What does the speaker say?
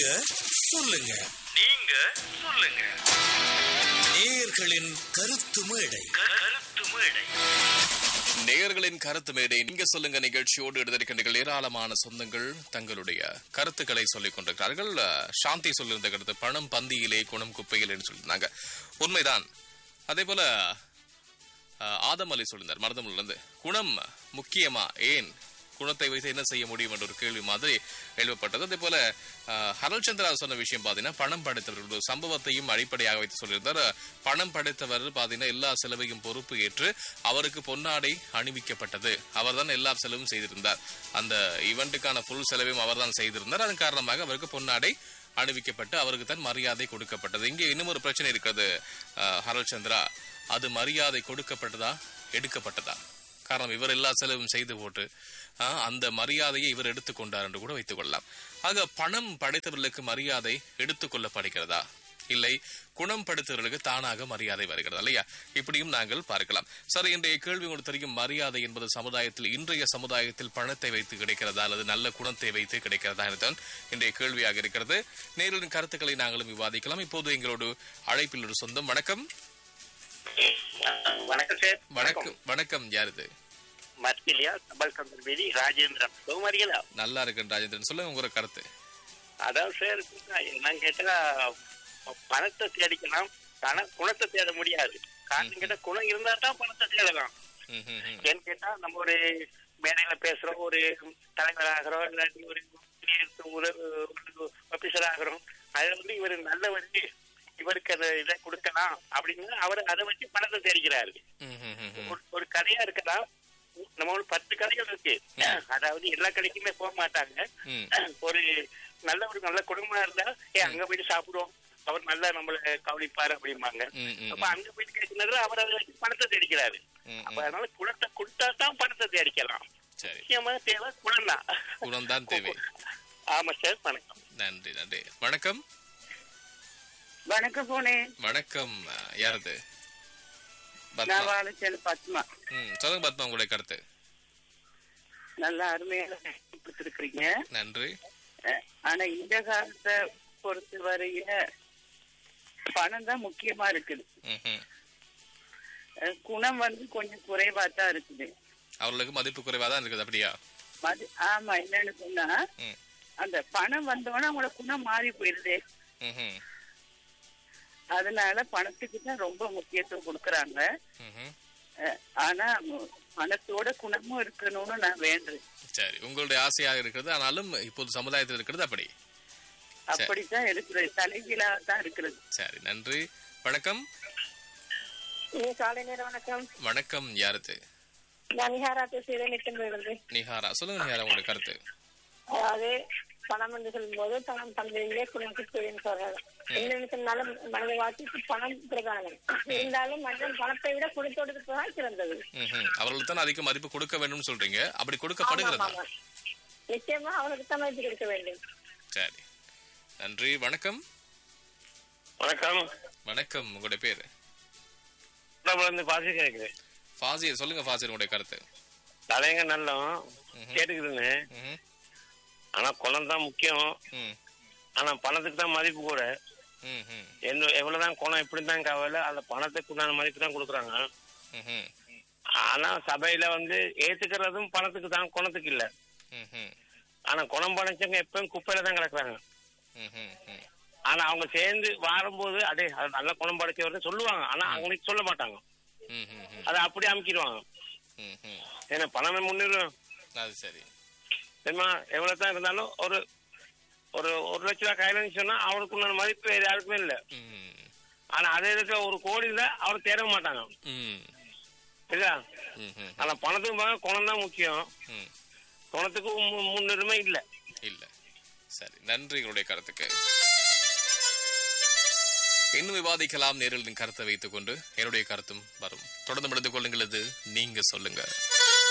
சொல்லுங்க நீங்க சொல்லுங்க நேயர்களின் கருத்து மேடை கருத்து மேடை நேயர்களின் கருத்து மேடை நீங்க சொல்லுங்க நிகழ்ச்சியோடு எடுத்திருக்கின்றீர்கள் ஏராளமான சொந்தங்கள் தங்களுடைய கருத்துக்களை சொல்லிக் கொண்டிருக்கிறார்கள் அஹ், சாந்தி சொல்லியிருந்த கருத்து பணம் பந்தியிலே குணம் குப்பையிலே சொல்லியிருந்தாங்க உண்மைதான் அதே போல அஹ், ஆதம் அலி சொல்லியிருந்தார் மருதமுலிருந்து குணம் முக்கியமா ஏன் குணத்தை வைத்து என்ன செய்ய முடியும் என்ற ஒரு கேள்வி மாதிரி எழுப்பப்பட்டது அதே போல அஹ், ஹரல் சந்திரா சொன்ன விஷயம் பாத்தீங்கன்னா பணம் படைத்தவர் ஒரு சம்பவத்தையும் அடிப்படையாக வைத்து சொல்லியிருந்தார் பணம் படைத்தவர் பாத்தீங்கன்னா எல்லா செலவையும் பொறுப்பு ஏற்று அவருக்கு பொன்னாடை அணிவிக்கப்பட்டது அவர்தான் எல்லா செலவும் செய்திருந்தார் அந்த ஈவெண்ட்டுக்கான ஃபுல் செலவையும் அவர்தான் செய்திருந்தார் அதன் காரணமாக அவருக்கு பொன்னாடை அணிவிக்கப்பட்டு அவருக்கு தான் மரியாதை கொடுக்கப்பட்டது இங்கே இன்னும் ஒரு பிரச்சனை இருக்கிறது அஹ், ஹரல் சந்திரா அது மரியாதை கொடுக்கப்பட்டதா எடுக்கப்பட்டதா காரணம் இவர் எல்லா செலவும் செய்து போட்டு ஆஹ், அந்த மரியாதையை இவர் எடுத்துக்கொண்டார் என்று கூட வைத்துக் கொள்ளலாம் ஆக பணம் படைத்தவர்களுக்கு மரியாதை எடுத்துக்கொள்ளப்படுகிறதா இல்லை குணம் படைத்தவர்களுக்கு தானாக மரியாதை வருகிறதா இல்லையா இப்படியும் நாங்கள் பார்க்கலாம் சரி இன்றைய கேள்வி உங்களுக்கு தெரியும் மரியாதை என்பது சமுதாயத்தில் இன்றைய சமுதாயத்தில் பணத்தை வைத்து கிடைக்கிறதா அல்லது நல்ல குணத்தை வைத்து கிடைக்கிறதா என்றுதான் இன்றைய கேள்வியாக இருக்கிறது நேரில் கருத்துக்களை நாங்களும் விவாதிக்கலாம் இப்போது எங்களோடு அழைப்பில் ஒரு சொந்தம் வணக்கம் வணக்கம் சார் வணக்கம் வணக்கம் யார் இது மத்தியிலியா தபால் சந்தர்பேதி ராஜேந்திரன் சோமாரிகளா நல்லா இருக்கேன் ராஜேந்திரன் சொல்லுங்க உங்களோட கருத்து அதான் சார் நான் கேட்டா பணத்தை தேடிக்கலாம் பண குணத்தை தேட முடியாது காரணம் கேட்டா குணம் இருந்தா தான் பணத்தை தேடலாம் ம், ம், ம். ஏன்னு கேட்டா நம்ம ஒரு மேடையில பேசுறோம் ஒரு தலைவர் ஆகிறோம் இல்லாட்டி ஒரு ஆபீசர் ஆகிறோம் அதுல வந்து இவர் நல்லவர் இவருக்கு அந்த இதை கொடுக்கலாம் அப்படின்னு அவர் அதை வச்சு பணத்தை தேடிக்கிறாரு ம், ம், ம், ம். ஒரு- ஒரு கடையா இருக்கலாம் நம்ம ஒரு பத்து கடைகள் இருக்கு அதாவது எல்லா கடைக்குமே போக மாட்டாங்க ம். ஒரு நல்ல ஒரு நல்ல குடும்பமா இருந்தா ஏ அங்க போயிட்டு சாப்பிடுவோம் அவர் நல்லா நம்மள கவனிப்பாரு அப்படிம்பாங்க ம், ம், அப்ப அங்க போயிட்டு கேட்கறது அவர் அதை வச்சு பணத்தை தேடிக்கிறாரு ம், அப்ப அதனால குணத்தை கொடுத்தா தான் பணத்தை தேடிக்கலாம் சரி முக்கியமா தேவை குணம் தான் குணம்தான் தேவை ஆமா சார் வணக்கம் நன்றி நன்றி வணக்கம் வணக்கம் போனே வணக்கம் அஹ், யாரது நான் பத்மா வாழைச்சேன் பத்மா ம் சொல்லுங்க பத்மா உங்களுடைய கருத்து நல்ல அருமையான கொடுத்துருக்கீங்க நன்றி ஆனா இந்த காலத்தை பொறுத்த வரைய பணம் தான் முக்கியமா இருக்குது ம், ம். அஹ் குணம் வந்து கொஞ்சம் குறைவா தான் இருக்குது அவர்களுக்கு மதிப்பு குறைவா தான் இருக்குது அப்படியா மது ஆமா என்னன்னு சொன்னா ம். அந்த பணம் வந்தோடனே அவங்களோட குணம் மாறி போயிருது ம், ம். அதனால பணத்துக்கு தான் ரொம்ப முக்கியத்துவம் கொடுக்கறாங்க ம், ம். அஹ் ஆனா மு- பணத்தோட குணமும் இருக்கணும்னு நான் வேண்டுறேன் சரி உங்களுடைய ஆசையாக இருக்கிறது ஆனாலும் இப்போது சமுதாயத்தில் இருக்கிறது அப்படி அப்படித்தான் இருக்கிறது தலைகீழா தான் இருக்கிறது சரி நன்றி வணக்கம் காலை நேரம் வணக்கம் வணக்கம் யாரது நான் நிஹாரா பேசுகிறேன் நிற்கின்றது நிஹாரா சொல்லுங்க நிஹாரா உங்களுடைய கருத்து அதாவது பணம் என்று சொல்லும்போது பணம் தந்தையிலே குணத்துக்குரியன்னு சொல்றாங்க என்னன்னு சொன்னாலும் மனித வாழ்க்கைக்கு பணம் பிரதானம் இருந்தாலும் மனிதன் பணத்தை விட குணத்தோடு தான் சிறந்தது ம், ம். அவர்களுக்கு தான் அதிக மதிப்பு கொடுக்க வேண்டும் சொல்றீங்க அப்படி ஆமா, கொடுக்கப்படுகிறதா ஆமா. நிச்சயமா அவனுக்கு தான் மதிப்பு கொடுக்க வேண்டும் சரி நன்றி வணக்கம் வணக்கம் வணக்கம் உங்களுடைய பேரு இருந்து பாசி கேக்குது ஃபாசிர் சொல்லுங்க ஃபாசிர் உங்களுடைய கருத்து தலைங்க நல்லம் கேட்டுக்குதுன்னு ம்ஹும். ஆனா குணம் தான் முக்கியம் ம், ஆனா பணத்துக்கு தான் மதிப்பு கூட ம், ம், என்ன எவ்வளவுதான் குணம் இப்படிதான் கவலை அந்த பணத்துக்கு உண்டான மதிப்பு தான் கொடுக்குறாங்க ம்ஹும். ஆனா சபையில வந்து ஏத்துக்கிறதும் பணத்துக்கு தான் குணத்துக்கு இல்ல ம்ஹும். ஆனா குணம் படைச்சவங்க எப்பவும் குப்பையில தான் கிடக்குறாங்க ம்ஹும். ம். ஆனா அவங்க சேர்ந்து வாரும்போது அடே அது நல்ல குணம் படைச்சவர் சொல்லுவாங்க ஆனா அவங்களுக்கு சொல்ல மாட்டாங்க ம்ஹும். ம். அதை அப்படி அமைக்கிடுவாங்க ம்ஹும். ஏன்னா பணமே முன்னிடும் அது சரி தெரியுமா எவ்வளவு தான் இருந்தாலும் ஒரு ஒரு ஒரு லட்ச ரூபாய் கையில சொன்னா அவருக்கு உண்டான மதிப்பு வேற யாருக்குமே இல்ல ம். ஆனா அதே இடத்துல ஒரு கோடியில அவர் தேட மாட்டாங்க ம். இல்லையா ம்ஹும். ஆனா பணத்துக்கு பாக்க குணம் தான் முக்கியம் ம். குணத்துக்கு மு- முன்னுரிமை இல்ல இல்ல சரி நன்றி உங்களுடைய கருத்துக்கு இன்னும் விவாதிக்கலாம் நேரில் கருத்தை வைத்துக் கொண்டு என்னுடைய கருத்தும் வரும் தொடர்ந்து முடித்துக் கொள்ளுங்கள் இது நீங்க சொல்லுங்க